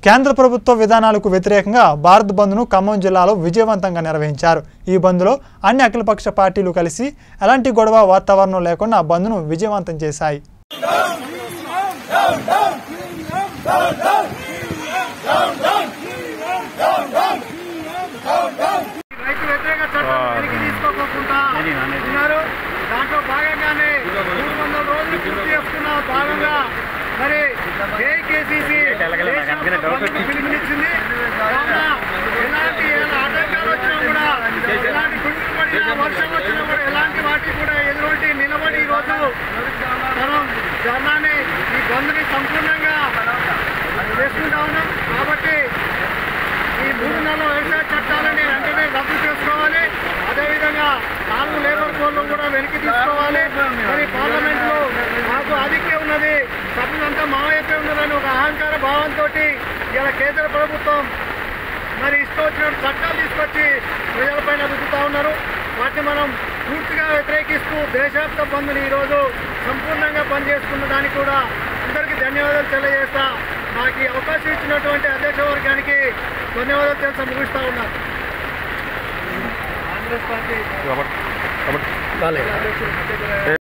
కేంద్ర ప్రభుత్వ విధానాలకు వ్యతిరేకంగా భారత్ బంద్ను ఖమ్మం జిల్లాలో విజయవంతంగా నిర్వహించారు ఈ బంద్లో అన్ని అఖిలపక్ష పార్టీలు కలిసి ఎలాంటి గొడవ వాతావరణం లేకుండా బంద్ను విజయవంతం చేశాయి రైతు వ్యతిరేక చట్టం వెనక్కి తీసుకోకుండా ఉన్నారు దాంట్లో భాగంగానే మూడు వందల రోజులు పూర్తి చేసుకున్న భాగంగా మరి ఏకేసీసీ పిలుపునిచ్చింది కావున ఎలాంటి ఎలా ఆటంకాలు వచ్చినా కూడా ఎలాంటి గుండెలు పడినా వర్షం వచ్చినా కూడా ఎలాంటి వాటికి కూడా ఎదురొడ్డి నిలబడి ఈ రోజు మనం ధర్నాన్ని ఈ బంద్ని సంపూర్ణంగా చేసుకుంటా ఉన్నాం కాబట్టి ఈ మూడు నెలల వ్యవసాయ చట్టాలని వెంటనే రద్దు చేసుకోవాలి అదేవిధంగా నాలుగు లేబర్ కోడ్లు కూడా వెనక్కి తీసుకోవాలి మరి పార్లమెంట్ లో మాకు ఆధిక్యం ఉన్నది సభ్యులంతా మా వైపే ఉన్నదని ఒక అహంకార భావంతో ఇలా కేంద్ర ప్రభుత్వం మరి ఇష్టం వచ్చిన చట్టాలు తీసుకొచ్చి ప్రజలపైన రుద్దుతా ఉన్నారు వాటిని మనం పూర్తిగా వ్యతిరేకిస్తూ దేశవ్యాప్త బంద్ని ఈరోజు సంపూర్ణంగా బంద్ చేసుకున్న దానికి కూడా అందరికీ ధన్యవాదాలు తెలియజేస్తా మాకు ఈ అవకాశం ఇచ్చినటువంటి అధ్యక్ష వర్గానికి ధన్యవాదాలు తెలుసా ముగిస్తా ఉన్నాను కాంగ్రెస్ పార్టీ